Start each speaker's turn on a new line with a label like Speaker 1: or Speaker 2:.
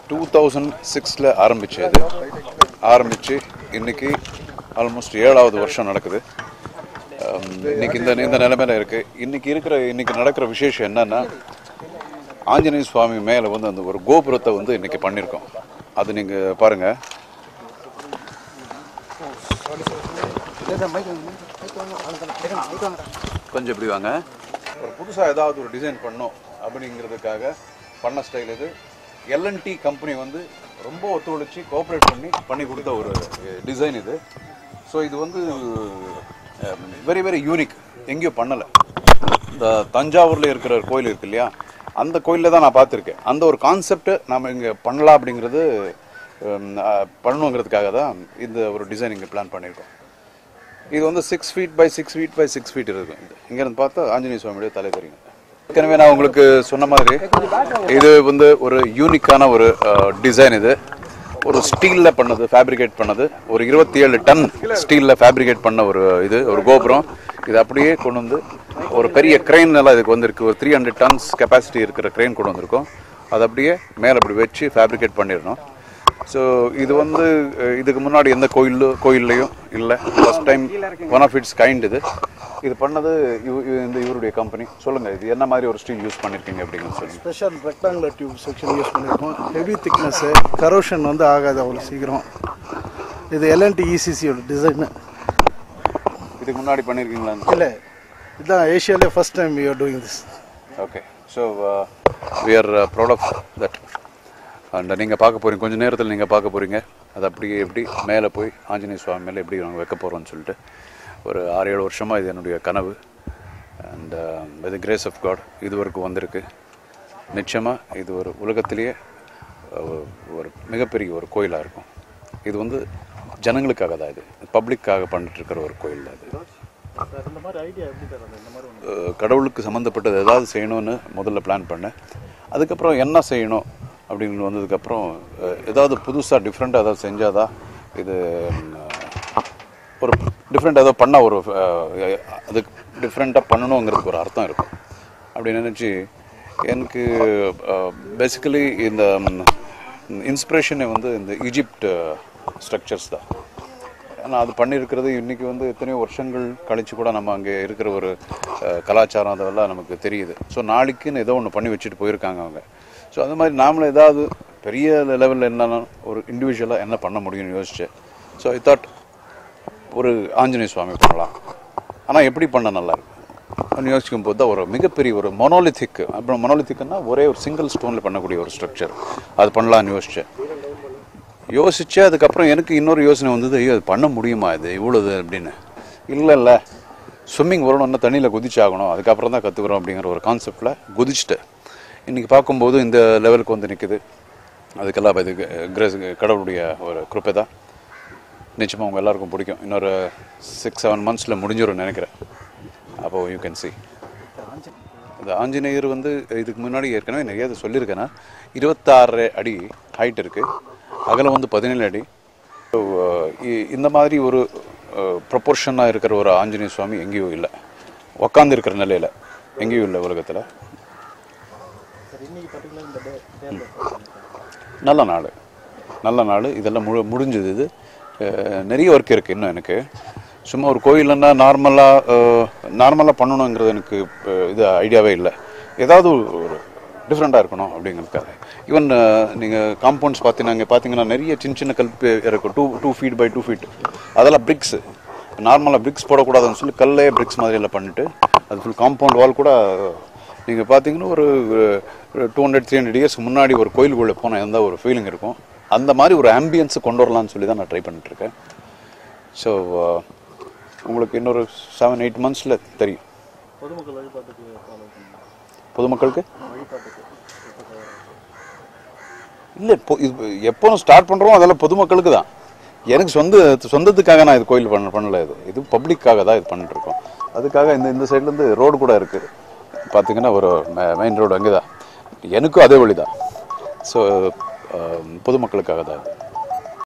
Speaker 1: two thousand சிக்ஸில் ஆரம்பிச்சது ஆரம்பித்து இன்னைக்கு ஆல்மோஸ்ட் ஏழாவது வருஷம் நடக்குது Um, இன்னைக்கு இந்த இந்த நிலைமையில இருக்கு இன்னைக்கு இருக்கிற இன்னைக்கு நடக்கிற விசேஷம் என்னன்னா ஆஞ்சநேய சுவாமி மேலே வந்து அந்த ஒரு கோபுரத்தை வந்து இன்னைக்கு பண்ணியிருக்கோம் அது நீங்க பாருங்க கொஞ்சம் இப்படி வாங்க ஒரு புதுசாக ஏதாவது ஒரு டிசைன் பண்ணோம் அப்படிங்கிறதுக்காக பண்ண ஸ்டைல் இது எல்என்டி கம்பெனி வந்து ரொம்ப ஒத்துழைச்சி கோஆப்ரேட் பண்ணி பண்ணி கொடுத்த ஒரு டிசைன் இது ஸோ இது வந்து வெரி வெரி யூனிக் எங்கேயும் பண்ணலை இந்த தஞ்சாவூரில் இருக்கிற ஒரு கோயில் இருக்கு இல்லையா அந்த கோயிலில் தான் நான் பார்த்துருக்கேன் அந்த ஒரு கான்செப்ட் நம்ம இங்கே பண்ணலாம் அப்படிங்கிறது ஹம், அஹ், பண்ணணுங்கிறதுக்காக தான் இந்த ஒரு டிசைன் இங்கே பிளான் பண்ணியிருக்கோம் இது வந்து six feet by six feet by six feet இருக்கும் இது இங்கேருந்து பார்த்தா ஆஞ்சநேய சுவாமியுடைய தலை தெரியும் ஏற்கனவே நான் உங்களுக்கு சொன்ன மாதிரி இது வந்து ஒரு யூனிக்கான ஒரு டிசைன் இது ஒரு ஸ்டீலில் பண்ணது ஃபேப்ரிகேட் பண்ணது ஒரு இருபத்தி ஏழு டன் ஸ்டீலில் ஃபேப்ரிகேட் பண்ண ஒரு இது ஒரு கோபுரம் இது அப்படியே கொண்டு வந்து ஒரு பெரிய கிரெயின் எல்லாம் இதுக்கு வந்திருக்கு ஒரு த்ரீ ஹண்ட்ரட் டன்ஸ் கெப்பாசிட்டி இருக்கிற கிரெயின் கொண்டு வந்திருக்கோம் அது அப்படியே மேலே அப்படி வச்சு ஃபேப்ரிகேட் பண்ணிடணும் ஸோ இது வந்து அஹ், இதுக்கு முன்னாடி எந்த கோயில் கோயில்லையும் இல்லை first time one of its kind இது இது பண்ணது இவ- இவ- இந்த இவருடைய கம்பெனி சொல்லுங்க இது என்ன மாதிரி ஒரு ஸ்டீல் யூஸ் பண்ணிருக்கீங்க அப்படின்னு சொல்லுங்க
Speaker 2: special rectangular tube section use பண்ணியிருக்கோம் ஹெவி திக்னஸ்ஸு கரோஷன் வந்து ஆகாது அவ்வளோ சீக்கிரம் இது எல்என்டி இசிசியோட டிசைனு
Speaker 1: இதுக்கு முன்னாடி பண்ணியிருக்கீங்களா
Speaker 2: இல்லை இதுதான் ஏஷியாலே first time you are doing this
Speaker 1: okay so we are proud of that and நீங்கள் பார்க்க போறீங்க கொஞ்சம் நேரத்தில் நீங்கள் பார்க்க போறீங்க அது அப்படியே எப்படி மேலே போய் ஆஞ்சநேய சுவாமி மேலே எப்படி நாங்கள் வைக்க போகிறோம்னு சொல்லிட்டு ஒரு ஆறு ஏழு வருஷமாக இது என்னுடைய கனவு and with grace of God இது வரைக்கும் வந்திருக்கு நிச்சயமாக இது ஒரு உலகத்திலேயே அஹ், ஒரு மிகப்பெரிய ஒரு கோயிலாக இருக்கும் இது வந்து ஜனங்களுக்காக தான் இது பப்ளிக்காக பண்ணிட்டு இருக்கிற ஒரு கோயில் தான் இது
Speaker 2: இந்த மாதிரி ஐடியா எப்படி தரது இந்த மாதிரி
Speaker 1: அஹ் கடவுளுக்கு சம்மந்தப்பட்டது ஏதாவது செய்யணும்னு முதல்ல பிளான் பண்ணேன் அதுக்கப்புறம் என்ன செய்யணும் அப்படின்னு வந்ததுக்கப்புறம் அஹ், ஏதாவது புதுசாக டிஃப்ரெண்ட்டாக ஏதாவது செஞ்சாதான் இது ம், ஒரு டிஃப்ரெண்ட் ஏதோ பண்ண ஒரு அஹ், அது டிஃப்ரெண்ட்டாக பண்ணணுங்கிறதுக்கு ஒரு அர்த்தம் இருக்கும் அப்படி நினச்சி எனக்கு பேசிக்கலி இந்த இன்ஸ்பிரேஷனை வந்து இந்த ஈஜிப்ட் ஸ்ட்ரக்சர்ஸ் தான் ஆனால் அது பண்ணியிருக்கிறது இன்னைக்கு வந்து எத்தனையோ வருஷங்கள் கழிச்சு கூட நம்ம அங்கே இருக்கிற ஒரு அஹ், கலாச்சாரம் அதெல்லாம் நமக்கு தெரியுது ஸோ நாளைக்குன்னு ஏதோ ஒன்று பண்ணி வச்சுட்டு போயிருக்காங்க அவங்க ஸோ அது மாதிரி நாமளும் ஏதாவது பெரிய லெவலில் என்னன்னா ஒரு இண்டிவிஜுவலாக என்ன பண்ண முடியும்னு யோசிச்சேன் ஸோ ஐ தாட் ஒரு ஆஞ்சநேய சுவாமி பண்ணலாம் ஆனால் எப்படி பண்ண நல்லா இருக்கும் அப்படின்னு யோசிக்கும் போது தான் ஒரு மிகப்பெரிய ஒரு மொனோலித்திக் அப்புறம் மொனோலித்திக்னா ஒரே ஒரு சிங்கிள் ஸ்டோனில் பண்ணக்கூடிய ஒரு ஸ்ட்ரக்சர் அது பண்ணலாம்னு யோசித்தேன் யோசிச்சு அதுக்கப்புறம் எனக்கு இன்னொரு யோசனை வந்தது ஐயோ அது பண்ண முடியுமா இது இவ்வளவு அப்படின்னு இல்லை இல்லை ஸ்விம்மிங் வரணும்னா தண்ணியில் குதிச்சாகணும் அதுக்கப்புறம் தான் கற்றுக்குறோம் அப்படிங்கிற ஒரு கான்செப்டில் குதிச்சுட்டு இன்றைக்கி பார்க்கும்போது இந்த லெவலுக்கு வந்து நிற்குது அதுக்கெல்லாம் இது கிரேஸ் கடவுளுடைய ஒரு கிருப்பை தான் நிச்சயமாக உங்கள் எல்லாருக்கும் பிடிக்கும் இன்னொரு சிக்ஸ் செவன் மந்த்ஸில் முடிஞ்சிடும் நினைக்கிறேன் அப்போ யூ கேன் see இந்த ஆஞ்சநேயர் வந்து இதுக்கு முன்னாடி ஏற்கனவே நிறைய இது சொல்லியிருக்கேன்னா இருபத்தாறு அடி ஹைட் இருக்குது அகலம் வந்து பதினேழு அடி So, uh, இ- இந்த மாதிரி ஒரு ப்ரொப்போர்ஷனாக இருக்கிற ஒரு ஆஞ்சநேய சுவாமி எங்கேயும் இல்லை உக்காந்து இருக்கிற நிலையில் எங்கேயும் இல்லை உலகத்தில்
Speaker 2: இன்னைக்கு பர்டிகுலர் இந்த டே
Speaker 1: நல்ல நாள் நல்ல நாள் இதெல்லாம் முழு முடிஞ்சது இது அஹ், நிறைய ஒர்க் இருக்குது இன்னும் எனக்கு சும்மா ஒரு கோயிலன்னா நார்மலாக நார்மலாக பண்ணணுங்கிறது எனக்கு அஹ், இது ஐடியாவே இல்லை ஏதாவது ஒரு டிஃப்ரெண்ட்டாக இருக்கணும் அப்படிங்கிறதுக்காக ஈவன் நீங்கள் காம்பவுண்ட்ஸ் பார்த்தீங்கன்னா இங்கே பார்த்தீங்கன்னா நிறைய சின்ன சின்ன கல்பு இருக்கும் two two feet by two feet அதெல்லாம் பிரிக்ஸு நார்மலாக பிரிக்ஸ் போடக்கூடாதுன்னு சொல்லி கல்லே பிரிக்ஸ் மாதிரி எல்லாம் பண்ணிட்டு அது ஃபுல் காம்பவுண்ட் வால் கூட நீங்கள் பார்த்தீங்கன்னா ஒரு two hundred three hundred years முன்னாடி ஒரு கோயிலுக்குள்ளே போனால் எந்த ஒரு ஃபீலிங் இருக்கும் அந்த மாதிரி ஒரு ஆம்பியன்ஸை கொண்டு வரலாம்னு சொல்லி தான் நான் ட்ரை பண்ணிட்டுருக்கேன் ஸோ உங்களுக்கு இன்னொரு செவன் எயிட் மந்த்ஸில் தெரியும்
Speaker 2: பொதுமக்கள் வழிபாட்டுக்கு ஃபாலோ பண்ணுங்க
Speaker 1: பொதுமக்களுக்கு
Speaker 2: வழிபாட்டுக்கு
Speaker 1: இல்லை இப்போ இது எப்போ ஸ்டார்ட் பண்ணுறோம் அதெல்லாம் பொதுமக்களுக்கு தான் எனக்கு சொந்த சொந்தத்துக்காக நான் இது கோயில் பண்ண பண்ணல இது இது பப்ளிக்காக தான் இது பண்ணிட்டு இருக்கோம் அதுக்காக இந்த இந்த சைட்லேருந்து ரோடு கூட இருக்குது பார்த்தீங்கன்னா ஒரு மெயின் ரோடு அங்கே தான் எனக்கும் அதே வழி தான் ஸோ பொதுமக்களுக்காக தான் இது